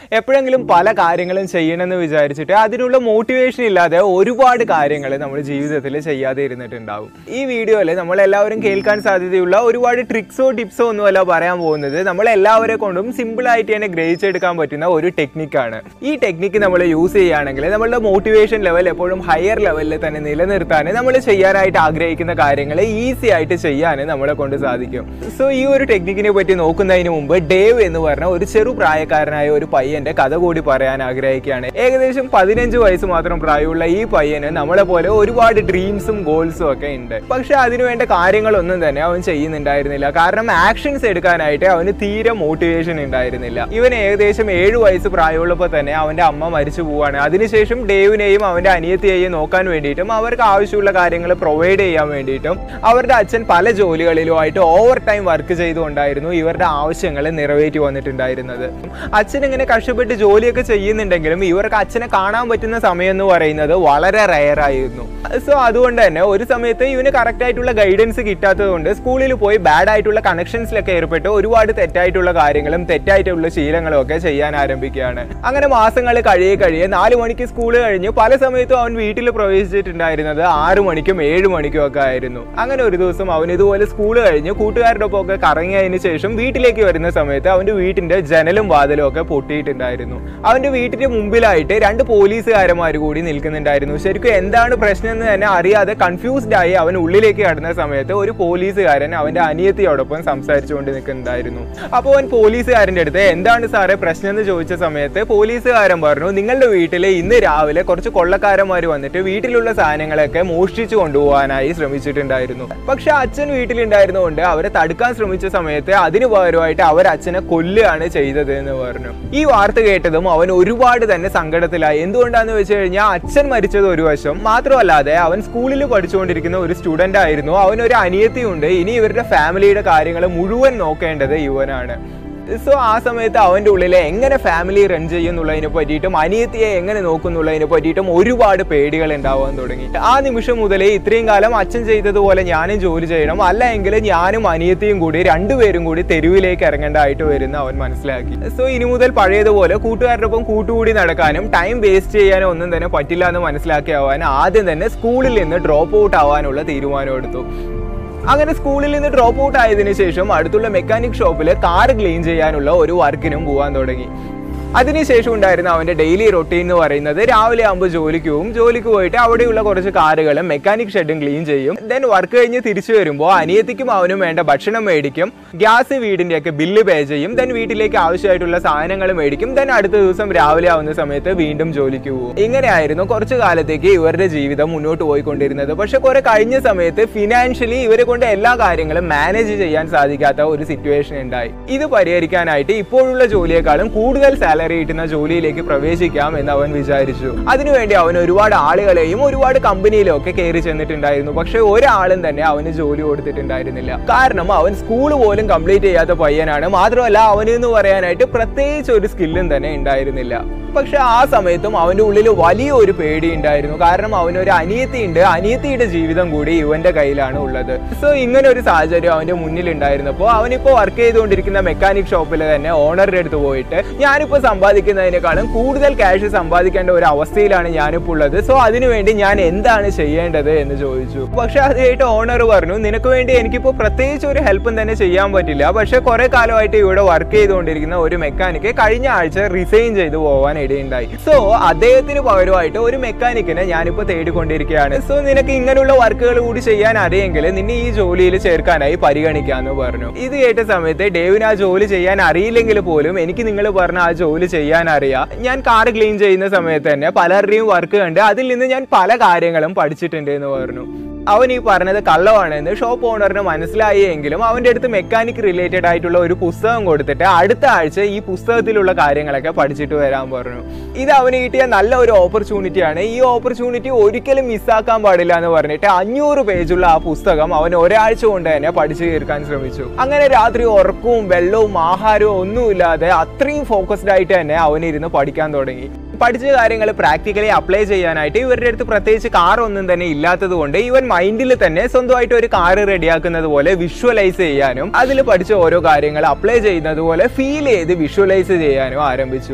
എപ്പോഴെങ്കിലും പല കാര്യങ്ങളും ചെയ്യണമെന്ന് വിചാരിച്ചിട്ട് അതിനുള്ള മോട്ടിവേഷൻ ഇല്ലാതെ ഒരുപാട് കാര്യങ്ങൾ നമ്മൾ ജീവിതത്തിൽ ചെയ്യാതെ ഇരുന്നിട്ടുണ്ടാവും ഈ വീഡിയോയിൽ നമ്മൾ എല്ലാവരും കേൾക്കാൻ സാധ്യതയുള്ള ഒരുപാട് ട്രിക്സോ ടിപ്സോ ഒന്നുമല്ല പറയാൻ പോകുന്നത് നമ്മൾ എല്ലാവരെ കൊണ്ടും സിമ്പിൾ ആയിട്ട് തന്നെ ഗ്രഹിച്ചെടുക്കാൻ പറ്റുന്ന ഒരു ടെക്നിക്കാണ് ഈ ടെക്നിക്ക് നമ്മൾ യൂസ് ചെയ്യുകയാണെങ്കിൽ നമ്മളുടെ മോട്ടിവേഷൻ ലെവൽ എപ്പോഴും ഹയർ ലെവലിൽ തന്നെ നിലനിർത്താൻ നമ്മൾ ചെയ്യാനായിട്ട് ആഗ്രഹിക്കുന്ന കാര്യങ്ങൾ ഈസി ആയിട്ട് ചെയ്യാൻ നമ്മളെ കൊണ്ട് സാധിക്കും സോ ഈ ഒരു ടെക്നിക്കിനെ പറ്റി നോക്കുന്നതിന് മുമ്പ് ഡേവ് എന്ന് പറഞ്ഞ ഒരു ചെറു പ്രായക്കാരനായ ഒരു പയ്യന്റെ കഥ കൂടി പറയാൻ ആഗ്രഹിക്കുകയാണ് ഏകദേശം പതിനഞ്ച് വയസ്സ് മാത്രം പ്രായമുള്ള ഈ പയ്യന് നമ്മളെ പോലെ ഒരുപാട് ഡ്രീംസും ഗോൾസും ഒക്കെ ഉണ്ട് പക്ഷെ അതിനുവേണ്ട കാര്യങ്ങളൊന്നും തന്നെ അവൻ ചെയ്യുന്നുണ്ടായിരുന്നില്ല കാരണം ആക്ഷൻസ് എടുക്കാനായിട്ട് അവന് തീരെ മോട്ടിവേഷൻ ഉണ്ടായിരുന്നില്ല ഇവൻ ഏകദേശം ഏഴ് വയസ്സ് പ്രായമുള്ളപ്പോൾ തന്നെ അവന്റെ അമ്മ മരിച്ചു പോവാണ് അതിനുശേഷം ഡേവിനെയും അവന്റെ അനിയത്തിയെയും നോക്കാൻ വേണ്ടിയിട്ടും അവർക്ക് ആവശ്യമുള്ള കാര്യങ്ങൾ പ്രൊവൈഡ് ചെയ്യാൻ വേണ്ടിയിട്ടും അവരുടെ അച്ഛൻ പല ജോലികളിലുമായിട്ട് ഓവർ ടൈം വർക്ക് ചെയ്തുകൊണ്ടായിരുന്നു ഇവരുടെ ആവശ്യങ്ങൾ നിറവേറ്റി വന്നിട്ടുണ്ടായിരുന്നത് അച്ഛൻ ഇങ്ങനെ കഷ്ടപ്പെട്ട് ജോലിയൊക്കെ ചെയ്യുന്നുണ്ടെങ്കിലും ഇവർക്ക് അച്ഛനെ കാണാൻ പറ്റുന്ന സമയം എന്ന് പറയുന്നത് വളരെ റയർ ആയിരുന്നു സോ അതുകൊണ്ട് തന്നെ ഒരു സമയത്ത് ഇവന് കറക്റ്റ് ആയിട്ടുള്ള ഗൈഡൻസ് കിട്ടാത്തത് കൊണ്ട് സ്കൂളിൽ പോയി ബാഡ് ആയിട്ടുള്ള കണക്ഷൻസിലൊക്കെ ഏർപ്പെട്ട് ഒരുപാട് തെറ്റായിട്ടുള്ള കാര്യങ്ങളും തെറ്റായിട്ടുള്ള ശീലങ്ങളും ഒക്കെ ചെയ്യാൻ ആരംഭിക്കുകയാണ് അങ്ങനെ മാസങ്ങൾ കഴിയെ കഴിയെ നാല് മണിക്ക് സ്കൂൾ കഴിഞ്ഞ് പല സമയത്തും അവൻ വീട്ടിൽ പ്രവേശിച്ചിട്ടുണ്ടായിരുന്നത് ആറു മണിക്കും ഏഴ് മണിക്കും ഒക്കെ ആയിരുന്നു അങ്ങനെ ഒരു ദിവസം അവൻ ഇതുപോലെ സ്കൂൾ കഴിഞ്ഞ് കൂട്ടുകാരുടെ ഒപ്പം ഒക്കെ കറങ്ങിയതിന് ശേഷം വീട്ടിലേക്ക് വരുന്ന സമയത്ത് അവന്റെ വീട്ടിന്റെ ജനലും വാതിലും ഒക്കെ പൊട്ടിയിട്ടുണ്ടായിരുന്നു അവന്റെ വീട്ടിന്റെ മുമ്പിലായിട്ട് രണ്ട് പോലീസുകാരന്മാർ കൂടി നിൽക്കുന്നുണ്ടായിരുന്നു ശരിക്കും എന്താണ് പ്രശ്നം എന്ന് തന്നെ അറിയാതെ കൺഫ്യൂസ്ഡ് ആയി അവൻ ഉള്ളിലേക്ക് കടന്ന സമയത്ത് ഒരു പോലീസുകാരൻ അവന്റെ അനിയത്തിയോടൊപ്പം സംസാരിച്ചുകൊണ്ട് നിൽക്കുന്നുണ്ടായിരുന്നു അപ്പോൾ അവൻ പോലീസുകാരന്റെ അടുത്ത് എന്താണ് സാറേ പ്രശ്നം എന്ന് ചോദിച്ച സമയത്ത് പോലീസുകാരൻ പറഞ്ഞു നിങ്ങളുടെ വീട്ടിൽ ഇന്ന് രാവിലെ കുറച്ച് കൊള്ളക്കാരന്മാർ വന്നിട്ട് വീട്ടിലുള്ള സാധനങ്ങളൊക്കെ മോഷ്ടിച്ചു കൊണ്ടുപോകാനായി ശ്രമിച്ചിട്ടുണ്ടായിരുന്നു പക്ഷെ അച്ഛൻ വീട്ടിലുണ്ടായിരുന്നുകൊണ്ട് അവരെ തടുക്കാൻ ശ്രമിച്ച സമയത്ത് അതിന് പകരമായിട്ട് അവർ അച്ഛനെ കൊല്ലുകയാണ് ചെയ്തത് എന്ന് പറഞ്ഞു ഈ വാർത്ത കേട്ടതും അവൻ ഒരുപാട് തന്നെ സങ്കടത്തിലായി എന്തുകൊണ്ടാന്ന് വെച്ച് കഴിഞ്ഞാൽ അച്ഛൻ മരിച്ചത് ഒരു വശം മാത്രമല്ലാതെ അവൻ സ്കൂളിൽ പഠിച്ചുകൊണ്ടിരിക്കുന്ന ഒരു സ്റ്റുഡന്റ് ആയിരുന്നു അവൻ ഒരു അനിയത്തിയുണ്ട് ഇനി ഇവരുടെ ഫാമിലിയുടെ കാര്യങ്ങൾ മുഴുവൻ നോക്കേണ്ടത് ഇവനാണ് സോ ആ സമയത്ത് അവൻ്റെ ഉള്ളിൽ എങ്ങനെ ഫാമിലി റൺ ചെയ്യുന്നുള്ളതിനെ പറ്റിയിട്ടും അനിയത്തിയെ എങ്ങനെ നോക്കുന്നുള്ളതിനെ പറ്റിയിട്ടും ഒരുപാട് പേടികൾ ഉണ്ടാവാൻ തുടങ്ങി ആ നിമിഷം മുതലേ ഇത്രയും കാലം അച്ഛൻ ചെയ്തതുപോലെ ഞാനും ജോലി ചെയ്യണം അല്ല എങ്കിൽ ഞാനും അനിയത്തിയും കൂടി രണ്ടുപേരും കൂടി തെരുവിലേക്ക് ഇറങ്ങേണ്ടതായിട്ട് വരുന്ന അവൻ മനസ്സിലാക്കി സോ ഇനി മുതൽ പഴയതുപോലെ കൂട്ടുകാരുടെ ഒപ്പം കൂട്ടുകൂടി നടക്കാനും ടൈം വേസ്റ്റ് ചെയ്യാനും ഒന്നും തന്നെ പറ്റില്ല എന്ന് മനസ്സിലാക്കി അവൻ ആദ്യം തന്നെ സ്കൂളിൽ നിന്ന് ഡ്രോപ്പ് ഔട്ട് ആവാനുള്ള തീരുമാനം എടുത്തു അങ്ങനെ സ്കൂളിൽ നിന്ന് ഡ്രോപ്പ് ഔട്ട് ആയതിനു ശേഷം അടുത്തുള്ള മെക്കാനിക് ഷോപ്പിൽ കാർ ക്ലീൻ ചെയ്യാനുള്ള ഒരു വർക്കിനും പോകാൻ തുടങ്ങി അതിനുശേഷം ഉണ്ടായിരുന്ന അവന്റെ ഡെയിലി റൊട്ടീൻ എന്ന് പറയുന്നത് രാവിലെ ആകുമ്പോൾ ജോലിക്ക് പോകും ജോലിക്ക് പോയിട്ട് അവിടെയുള്ള കുറച്ച് കാറുകളും മെക്കാനിക് ഷെഡും ക്ലീൻ ചെയ്യും ദെൻ വർക്ക് കഴിഞ്ഞ് തിരിച്ചു വരുമ്പോൾ അനിയത്തിക്കും അവനും വേണ്ട ഭക്ഷണം മേടിക്കും ഗ്യാസ് വീടിന്റെ ഒക്കെ ബില്ല് പേ ചെയ്യും ദെൻ വീട്ടിലേക്ക് ആവശ്യമായിട്ടുള്ള സാധനങ്ങൾ മേടിക്കും ദെൻ അടുത്ത ദിവസം രാവിലെ ആവുന്ന സമയത്ത് വീണ്ടും ജോലിക്ക് പോകും ഇങ്ങനെയായിരുന്നു കുറച്ചു കാലത്തേക്ക് ഇവരുടെ ജീവിതം മുന്നോട്ട് പോയിക്കൊണ്ടിരുന്നത് പക്ഷെ കുറെ കഴിഞ്ഞ സമയത്ത് ഫിനാൻഷ്യലി ഇവരെ കൊണ്ട് എല്ലാ കാര്യങ്ങളും മാനേജ് ചെയ്യാൻ സാധിക്കാത്ത ഒരു സിറ്റുവേഷൻ ഉണ്ടായി ഇത് പരിഹരിക്കാനായിട്ട് ഇപ്പോഴുള്ള ജോലിയെക്കാളും കൂടുതൽ സാലറി കിട്ടുന്ന ജോലിയിലേക്ക് പ്രവേശിക്കാം എന്ന് അവൻ വിചാരിച്ചു അതിനുവേണ്ടി അവൻ ഒരുപാട് ആളുകളെയും ഒരുപാട് കമ്പനിയിലും ഒക്കെ കയറി ചെന്നിട്ടുണ്ടായിരുന്നു പക്ഷെ ഒരാളും തന്നെ അവന് ജോലി കൊടുത്തിട്ടുണ്ടായിരുന്നില്ല കാരണം അവൻ സ്കൂൾ പോലും കംപ്ലീറ്റ് ചെയ്യാത്ത പയ്യനാണ് മാത്രമല്ല അവന് എന്ന് പറയാനായിട്ട് പ്രത്യേകിച്ച് ഒരു സ്കില്ലും തന്നെ ഉണ്ടായിരുന്നില്ല പക്ഷെ ആ സമയത്തും അവന്റെ ഉള്ളിൽ വലിയ ഒരു പേടി ഉണ്ടായിരുന്നു കാരണം അവനൊരു അനിയത്തി ഉണ്ട് അനിയത്തിയുടെ ജീവിതം കൂടി ഇവന്റെ കയ്യിലാണ് ഉള്ളത് സോ ഇങ്ങനെ ഒരു സാഹചര്യം അവന്റെ മുന്നിൽ ഉണ്ടായിരുന്നപ്പോൾ അവനിപ്പോ വർക്ക് ചെയ്തുകൊണ്ടിരിക്കുന്ന മെക്കാനിക് ഷോപ്പിൽ തന്നെ ഓണറുടെ അടുത്ത് പോയിട്ട് ഞാനിപ്പോ സമ്പാദിക്കുന്നതിനേക്കാളും കൂടുതൽ ക്യാഷ് സമ്പാദിക്കേണ്ട ഒരു അവസ്ഥയിലാണ് ഞാനിപ്പോൾ ഉള്ളത് സോ അതിനുവേണ്ടി ഞാൻ എന്താണ് ചെയ്യേണ്ടത് എന്ന് ചോദിച്ചു പക്ഷെ അത് കേട്ട് ഓണർ പറഞ്ഞു നിനക്ക് വേണ്ടി എനിക്കിപ്പോ പ്രത്യേകിച്ച് ഒരു ഹെൽപ്പും തന്നെ ചെയ്യാൻ പറ്റില്ല പക്ഷെ കുറെ കാലമായിട്ട് ഇവിടെ വർക്ക് ചെയ്തുകൊണ്ടിരിക്കുന്ന ഒരു മെക്കാനിക്ക് കഴിഞ്ഞ ആഴ്ച റിസൈൻ ചെയ്തു പോവാൻ ഇടയുണ്ടായി സോ അദ്ദേഹത്തിന് പകരമായിട്ട് ഒരു മെക്കാനിക്കിനെ ഞാനിപ്പോ തേടിക്കൊണ്ടിരിക്കുകയാണ് സോ നിനക്ക് ഇങ്ങനെയുള്ള വർക്കുകൾ കൂടി ചെയ്യാൻ അറിയെങ്കിൽ നിന്നെ ഈ ജോലിയിൽ ചേർക്കാനായി പരിഗണിക്കാന്ന് പറഞ്ഞു ഇത് കേട്ട സമയത്ത് ഡേവിന് ആ ജോലി ചെയ്യാൻ അറിയില്ലെങ്കിൽ പോലും എനിക്ക് നിങ്ങൾ പറഞ്ഞ ആ ജോലി ചെയ്യാൻ അറിയാം ഞാൻ കാർ ക്ലീൻ ചെയ്യുന്ന സമയത്ത് തന്നെ പലരുടെയും വർക്ക് കണ്ട് അതിൽ നിന്ന് ഞാൻ പല കാര്യങ്ങളും പഠിച്ചിട്ടുണ്ട് എന്ന് പറഞ്ഞു അവൻ ഈ പറഞ്ഞത് കള്ളമാണെന്ന് ഷോപ്പ് ഓണറിന് മനസ്സിലായി എങ്കിലും അവന്റെ അടുത്ത് മെക്കാനിക് റിലേറ്റഡ് ആയിട്ടുള്ള ഒരു പുസ്തകം കൊടുത്തിട്ട് അടുത്ത ആഴ്ച ഈ പുസ്തകത്തിലുള്ള കാര്യങ്ങളൊക്കെ പഠിച്ചിട്ട് വരാൻ പറഞ്ഞു ഇത് അവന് കിട്ടിയ നല്ല ഒരു ഓപ്പർച്യൂണിറ്റിയാണ് ഈ ഓപ്പർച്യൂണിറ്റി ഒരിക്കലും മിസ്സാക്കാൻ പാടില്ല എന്ന് പറഞ്ഞിട്ട് അഞ്ഞൂറ് പേജുള്ള ആ പുസ്തകം അവൻ ഒരാഴ്ച കൊണ്ട് തന്നെ പഠിച്ചു തീർക്കാൻ ശ്രമിച്ചു അങ്ങനെ രാത്രി ഉറക്കവും വെള്ളവും ആഹാരവും ഒന്നുമില്ലാതെ അത്രയും ഫോക്കസ്ഡ് ആയിട്ട് തന്നെ അവനിരുന്ന് പഠിക്കാൻ തുടങ്ങി പഠിച്ച കാര്യങ്ങൾ പ്രാക്ടിക്കലി അപ്ലൈ ചെയ്യാനായിട്ട് ഇവരുടെ അടുത്ത് പ്രത്യേകിച്ച് കാർ ഒന്നും തന്നെ ഇല്ലാത്തത് കൊണ്ട് ഇവൻ മൈൻഡിൽ തന്നെ സ്വന്തമായിട്ട് ഒരു കാർ റെഡിയാക്കുന്നത് പോലെ വിഷ്വലൈസ് ചെയ്യാനും അതിൽ പഠിച്ച ഓരോ കാര്യങ്ങൾ അപ്ലൈ ചെയ്യുന്നത് പോലെ ഫീൽ ചെയ്ത് വിഷ്വലൈസ് ചെയ്യാനും ആരംഭിച്ചു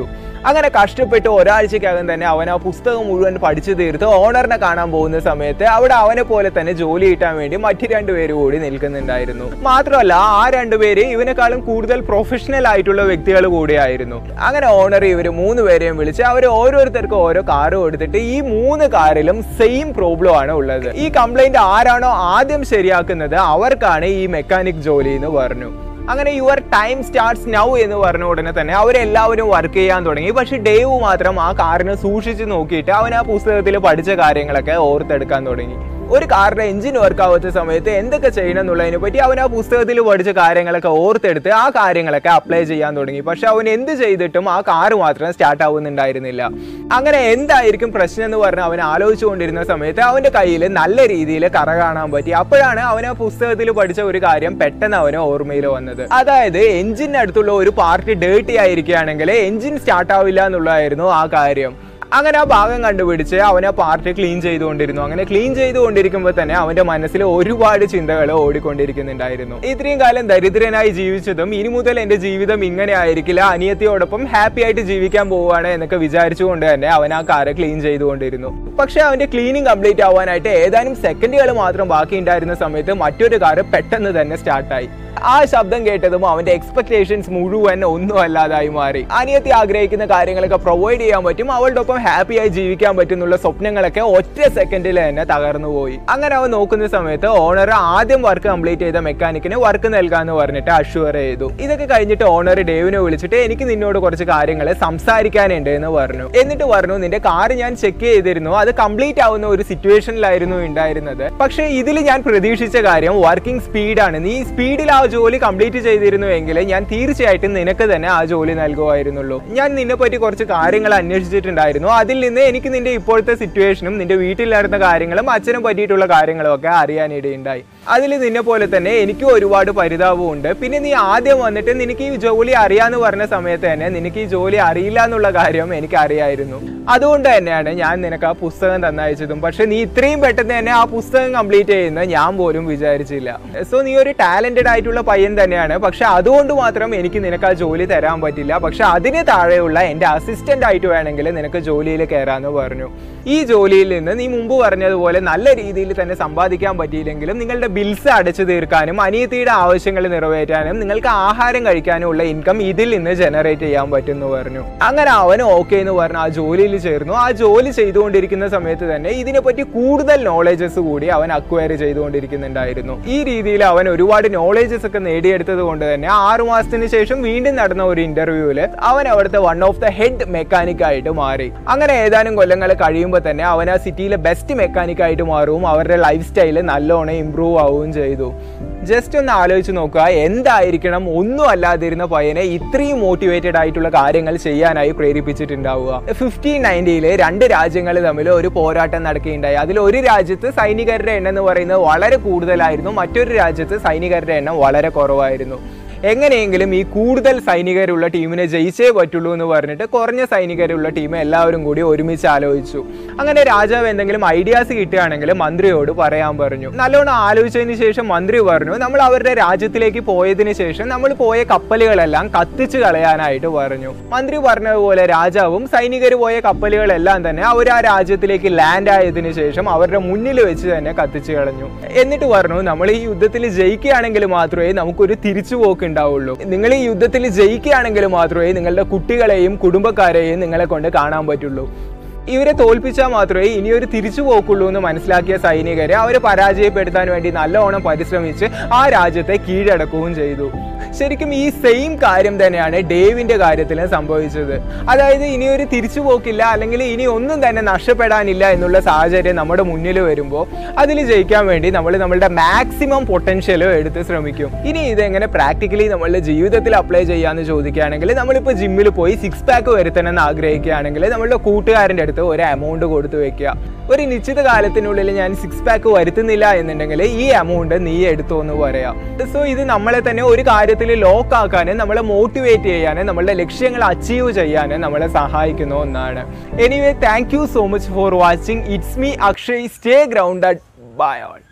അങ്ങനെ കഷ്ടപ്പെട്ട് ഒരാഴ്ചക്കകം തന്നെ അവൻ ആ പുസ്തകം മുഴുവൻ പഠിച്ചു തീർത്ത് ഓണറിനെ കാണാൻ പോകുന്ന സമയത്ത് അവിടെ അവനെ പോലെ തന്നെ ജോലി കിട്ടാൻ വേണ്ടി മറ്റു രണ്ടുപേര് കൂടി നിൽക്കുന്നുണ്ടായിരുന്നു മാത്രമല്ല ആ രണ്ടുപേര് ഇവനെക്കാളും കൂടുതൽ പ്രൊഫഷണൽ ആയിട്ടുള്ള വ്യക്തികൾ കൂടിയായിരുന്നു അങ്ങനെ ഓണർ ഇവർ മൂന്ന് പേരെയും വിളിച്ച് അവർ ഓരോരുത്തർക്കും ഓരോ കാറ് കൊടുത്തിട്ട് ഈ മൂന്ന് കാറിലും സെയിം പ്രോബ്ലം ആണ് ഉള്ളത് ഈ കംപ്ലൈന്റ് ആരാണോ ആദ്യം ശരിയാക്കുന്നത് അവർക്കാണ് ഈ മെക്കാനിക് ജോലി എന്ന് പറഞ്ഞു അങ്ങനെ യുവർ ടൈം സ്റ്റാർട്ട്സ് നൗ എന്ന് പറഞ്ഞ ഉടനെ തന്നെ അവരെല്ലാവരും വർക്ക് ചെയ്യാൻ തുടങ്ങി പക്ഷെ ഡേവ് മാത്രം ആ കാറിനെ സൂക്ഷിച്ച് നോക്കിയിട്ട് അവൻ ആ പുസ്തകത്തിൽ പഠിച്ച കാര്യങ്ങളൊക്കെ ഓർത്തെടുക്കാൻ തുടങ്ങി ഒരു കാറിന്റെ എഞ്ചിൻ വർക്ക് ആവാത്ത സമയത്ത് എന്തൊക്കെ ചെയ്യണം എന്നുള്ളതിനെ പറ്റി അവൻ ആ പുസ്തകത്തിൽ പഠിച്ച കാര്യങ്ങളൊക്കെ ഓർത്തെടുത്ത് ആ കാര്യങ്ങളൊക്കെ അപ്ലൈ ചെയ്യാൻ തുടങ്ങി പക്ഷെ അവൻ എന്ത് ചെയ്തിട്ടും ആ കാറ് മാത്രം സ്റ്റാർട്ട് ആവുന്നുണ്ടായിരുന്നില്ല അങ്ങനെ എന്തായിരിക്കും പ്രശ്നം എന്ന് പറഞ്ഞ് അവൻ ആലോചിച്ചുകൊണ്ടിരുന്ന സമയത്ത് അവന്റെ കയ്യിൽ നല്ല രീതിയിൽ കറ കാണാൻ പറ്റി അപ്പോഴാണ് അവൻ ആ പുസ്തകത്തിൽ പഠിച്ച ഒരു കാര്യം പെട്ടെന്ന് അവന് ഓർമ്മയിൽ വന്നത് അതായത് എഞ്ചിന് അടുത്തുള്ള ഒരു പാർട്ട് ഡേർട്ടി ആയിരിക്കുകയാണെങ്കിൽ എഞ്ചിൻ സ്റ്റാർട്ട് ആവില്ല എന്നുള്ളതായിരുന്നു ആ കാര്യം അങ്ങനെ ആ ഭാഗം കണ്ടുപിടിച്ച് അവൻ ആ പാർട്ടി ക്ലീൻ ചെയ്തുകൊണ്ടിരുന്നു അങ്ങനെ ക്ലീൻ ചെയ്തുകൊണ്ടിരിക്കുമ്പോൾ തന്നെ അവന്റെ മനസ്സിൽ ഒരുപാട് ചിന്തകൾ ഓടിക്കൊണ്ടിരിക്കുന്നുണ്ടായിരുന്നു ഇത്രയും കാലം ദരിദ്രനായി ജീവിച്ചതും ഇനി മുതൽ എന്റെ ജീവിതം ഇങ്ങനെ ആയിരിക്കില്ല അനിയത്തിയോടൊപ്പം ഹാപ്പി ആയിട്ട് ജീവിക്കാൻ പോവുകയാണ് എന്നൊക്കെ വിചാരിച്ചുകൊണ്ട് തന്നെ അവൻ ആ കാറ് ക്ലീൻ ചെയ്തുകൊണ്ടിരുന്നു പക്ഷെ അവന്റെ ക്ലീനിങ് കംപ്ലീറ്റ് ആവാനായിട്ട് ഏതാനും സെക്കൻഡുകൾ മാത്രം ബാക്കി ഉണ്ടായിരുന്ന സമയത്ത് മറ്റൊരു കാറ് പെട്ടെന്ന് തന്നെ സ്റ്റാർട്ടായി ആ ശബ്ദം കേട്ടതും അവന്റെ എക്സ്പെക്ടേഷൻസ് മുഴുവൻ ഒന്നും അല്ലാതായി മാറി അനിയത്തി ആഗ്രഹിക്കുന്ന കാര്യങ്ങളൊക്കെ പ്രൊവൈഡ് ചെയ്യാൻ പറ്റും അവളുടെ ഒപ്പം ഹാപ്പിയായി ജീവിക്കാൻ പറ്റുന്നുള്ള സ്വപ്നങ്ങളൊക്കെ ഒറ്റ സെക്കൻഡിൽ തന്നെ തകർന്നു പോയി അങ്ങനെ അവൻ നോക്കുന്ന സമയത്ത് ഓണർ ആദ്യം വർക്ക് കംപ്ലീറ്റ് ചെയ്ത മെക്കാനിക്കിന് വർക്ക് നൽകാന്ന് പറഞ്ഞിട്ട് അഷ്വർ ചെയ്തു ഇതൊക്കെ കഴിഞ്ഞിട്ട് ഓണർ ഡേവിനെ വിളിച്ചിട്ട് എനിക്ക് നിന്നോട് കുറച്ച് കാര്യങ്ങൾ സംസാരിക്കാനുണ്ട് എന്ന് പറഞ്ഞു എന്നിട്ട് പറഞ്ഞു നിന്റെ കാർ ഞാൻ ചെക്ക് ചെയ്തിരുന്നു അത് കംപ്ലീറ്റ് ആവുന്ന ഒരു സിറ്റുവേഷനിലായിരുന്നു ഉണ്ടായിരുന്നത് പക്ഷേ ഇതിൽ ഞാൻ പ്രതീക്ഷിച്ച കാര്യം വർക്കിംഗ് സ്പീഡാണ് നീ സ്പീഡിൽ ആ ജോലി കംപ്ലീറ്റ് ചെയ്തിരുന്നുവെങ്കിൽ ഞാൻ തീർച്ചയായിട്ടും നിനക്ക് തന്നെ ആ ജോലി നൽകുമായിരുന്നുള്ളൂ ഞാൻ നിന്നെ പറ്റി കുറച്ച് കാര്യങ്ങൾ അന്വേഷിച്ചിട്ടുണ്ടായിരുന്നു അതിൽ നിന്ന് എനിക്ക് നിന്റെ ഇപ്പോഴത്തെ സിറ്റുവേഷനും നിന്റെ വീട്ടിൽ നടന്ന കാര്യങ്ങളും അച്ഛനും പറ്റിയിട്ടുള്ള കാര്യങ്ങളും ഒക്കെ അറിയാനിടയുണ്ടായി അതിൽ നിന്നെ പോലെ തന്നെ എനിക്കും ഒരുപാട് പരിതാപവും ഉണ്ട് പിന്നെ നീ ആദ്യം വന്നിട്ട് നിനക്ക് ഈ ജോലി അറിയാന്ന് പറഞ്ഞ സമയത്ത് തന്നെ നിനക്ക് ഈ ജോലി അറിയില്ല എന്നുള്ള കാര്യം എനിക്ക് അറിയായിരുന്നു അതുകൊണ്ട് തന്നെയാണ് ഞാൻ നിനക്ക് ആ പുസ്തകം തന്നയച്ചതും പക്ഷെ നീ ഇത്രയും പെട്ടെന്ന് തന്നെ ആ പുസ്തകം കംപ്ലീറ്റ് ചെയ്യുന്ന ഞാൻ പോലും വിചാരിച്ചില്ല സോ നീ ഒരു ടാലന്റഡ് ആയിട്ടുള്ള പയ്യൻ തന്നെയാണ് പക്ഷെ അതുകൊണ്ട് മാത്രം എനിക്ക് നിനക്ക് ആ ജോലി തരാൻ പറ്റില്ല പക്ഷെ അതിന് താഴെയുള്ള എൻ്റെ അസിസ്റ്റന്റ് ആയിട്ട് വേണമെങ്കിൽ നിനക്ക് ജോലിയിൽ കയറാന്ന് പറഞ്ഞു ഈ ജോലിയിൽ നിന്ന് നീ മുമ്പ് പറഞ്ഞതുപോലെ നല്ല രീതിയിൽ തന്നെ സമ്പാദിക്കാൻ പറ്റിയില്ലെങ്കിലും നിങ്ങളുടെ ബിൽസ് അടച്ചു തീർക്കാനും അനിയത്തിയുടെ ആവശ്യങ്ങൾ നിറവേറ്റാനും നിങ്ങൾക്ക് ആഹാരം കഴിക്കാനും ഉള്ള ഇൻകം ഇതിൽ നിന്ന് ജനറേറ്റ് ചെയ്യാൻ പറ്റുമെന്ന് പറഞ്ഞു അങ്ങനെ അവൻ ഓക്കെ എന്ന് പറഞ്ഞു ആ ജോലിയിൽ ചേർന്നു ആ ജോലി ചെയ്തുകൊണ്ടിരിക്കുന്ന സമയത്ത് തന്നെ ഇതിനെപ്പറ്റി കൂടുതൽ നോളേജസ് കൂടി അവൻ അക്വയർ ചെയ്തുകൊണ്ടിരിക്കുന്നുണ്ടായിരുന്നു ഈ രീതിയിൽ അവൻ ഒരുപാട് നോളേജസ് ഒക്കെ നേടിയെടുത്തത് കൊണ്ട് തന്നെ ആറു മാസത്തിന് ശേഷം വീണ്ടും നടന്ന ഒരു ഇന്റർവ്യൂവില് അവൻ അവിടുത്തെ one of the head mechanic ആയിട്ട് മാറി അങ്ങനെ ഏതാനും കൊല്ലങ്ങൾ കഴിയുമ്പോൾ തന്നെ അവൻ ആ സിറ്റിയിലെ ബെസ്റ്റ് മെക്കാനിക് ആയിട്ട് മാറും അവരുടെ ലൈഫ് സ്റ്റൈല് നല്ലോണം ഇമ്പ്രൂവ് ആവുകയും ചെയ്തു ജസ്റ്റ് ഒന്ന് ആലോചിച്ച് നോക്കുക എന്തായിരിക്കണം ഒന്നും അല്ലാതിരുന്ന പയ്യനെ ഇത്രയും മോട്ടിവേറ്റഡ് ആയിട്ടുള്ള കാര്യങ്ങൾ ചെയ്യാനായി പ്രേരിപ്പിച്ചിട്ടുണ്ടാവുക ഫിഫ്റ്റീൻ നയൻറ്റിയില് രണ്ട് രാജ്യങ്ങൾ തമ്മിൽ ഒരു പോരാട്ടം നടക്കുകയുണ്ടായി അതിൽ ഒരു രാജ്യത്ത് സൈനികരുടെ എണ്ണം എന്ന് പറയുന്നത് വളരെ കൂടുതലായിരുന്നു മറ്റൊരു രാജ്യത്ത് സൈനികരുടെ എണ്ണം വളരെ കുറവായിരുന്നു എങ്ങനെയെങ്കിലും ഈ കൂടുതൽ സൈനികരുള്ള ടീമിനെ ജയിച്ചേ പറ്റുള്ളൂ എന്ന് പറഞ്ഞിട്ട് കുറഞ്ഞ സൈനികരുള്ള ടീം എല്ലാവരും കൂടി ഒരുമിച്ച് ആലോചിച്ചു അങ്ങനെ രാജാവ് എന്തെങ്കിലും ഐഡിയാസ് കിട്ടുകയാണെങ്കിൽ മന്ത്രിയോട് പറയാൻ പറഞ്ഞു നല്ലോണം ആലോചിച്ചതിന് ശേഷം മന്ത്രി പറഞ്ഞു നമ്മൾ അവരുടെ രാജ്യത്തിലേക്ക് പോയതിന് ശേഷം നമ്മൾ പോയ കപ്പലുകളെല്ലാം കത്തിച്ച് കളയാനായിട്ട് പറഞ്ഞു മന്ത്രി പറഞ്ഞതുപോലെ രാജാവും സൈനികർ പോയ കപ്പലുകളെല്ലാം തന്നെ അവർ ആ രാജ്യത്തിലേക്ക് ലാൻഡ് ആയതിനു ശേഷം അവരുടെ മുന്നിൽ വെച്ച് തന്നെ കത്തിച്ച് കളഞ്ഞു എന്നിട്ട് പറഞ്ഞു നമ്മൾ ഈ യുദ്ധത്തിൽ ജയിക്കുകയാണെങ്കിൽ മാത്രമേ നമുക്കൊരു തിരിച്ചുപോക്ക് ഉണ്ടാവുള്ളൂ നിങ്ങൾ ഈ യുദ്ധത്തിൽ ജയിക്കുകയാണെങ്കിൽ മാത്രമേ നിങ്ങളുടെ കുട്ടികളെയും കുടുംബക്കാരെയും നിങ്ങളെ കൊണ്ട് കാണാൻ പറ്റുള്ളൂ ഇവരെ തോൽപ്പിച്ചാൽ മാത്രമേ ഇനിയൊരു തിരിച്ചു പോക്കുള്ളൂ എന്ന് മനസ്സിലാക്കിയ സൈനികരെ അവരെ പരാജയപ്പെടുത്താൻ വേണ്ടി നല്ലവണ്ണം പരിശ്രമിച്ച് ആ രാജ്യത്തെ കീഴടക്കുകയും ചെയ്തു ശരിക്കും ഈ സെയിം കാര്യം തന്നെയാണ് ഡേവിന്റെ കാര്യത്തിലും സംഭവിച്ചത് അതായത് ഇനി ഒരു തിരിച്ചുപോക്കില്ല അല്ലെങ്കിൽ ഇനി ഒന്നും തന്നെ നഷ്ടപ്പെടാനില്ല എന്നുള്ള സാഹചര്യം നമ്മുടെ മുന്നിൽ വരുമ്പോൾ അതിൽ ജയിക്കാൻ വേണ്ടി നമ്മൾ നമ്മളുടെ മാക്സിമം പൊട്ടൻഷ്യലും എടുത്ത് ശ്രമിക്കും ഇനി ഇതെങ്ങനെ പ്രാക്ടിക്കലി നമ്മളുടെ ജീവിതത്തിൽ അപ്ലൈ ചെയ്യാന്ന് ചോദിക്കുകയാണെങ്കിൽ നമ്മളിപ്പോൾ ജിമ്മിൽ പോയി സിക്സ് പാക്ക് വരുത്തണം എന്ന് ആഗ്രഹിക്കുകയാണെങ്കിൽ നമ്മളുടെ കൂട്ടുകാരൻ്റെ അടുത്ത് ഒരു എമൗണ്ട് കൊടുത്തു വെക്കുക ഒരു നിശ്ചിത കാലത്തിനുള്ളിൽ ഞാൻ സിക്സ് പാക്ക് വരുത്തുന്നില്ല എന്നുണ്ടെങ്കിൽ ഈ എമൗണ്ട് നീ എടുത്തോ എന്ന് പറയാം സോ ഇത് നമ്മളെ തന്നെ ഒരു കാര്യത്തിൽ ലോക്ക് ആക്കാനും നമ്മളെ മോട്ടിവേറ്റ് ചെയ്യാനും നമ്മളുടെ ലക്ഷ്യങ്ങൾ അച്ചീവ് ചെയ്യാനും നമ്മളെ സഹായിക്കുന്ന ഒന്നാണ് anyway thank you so much for watching it's me Akshay stay grounded bye all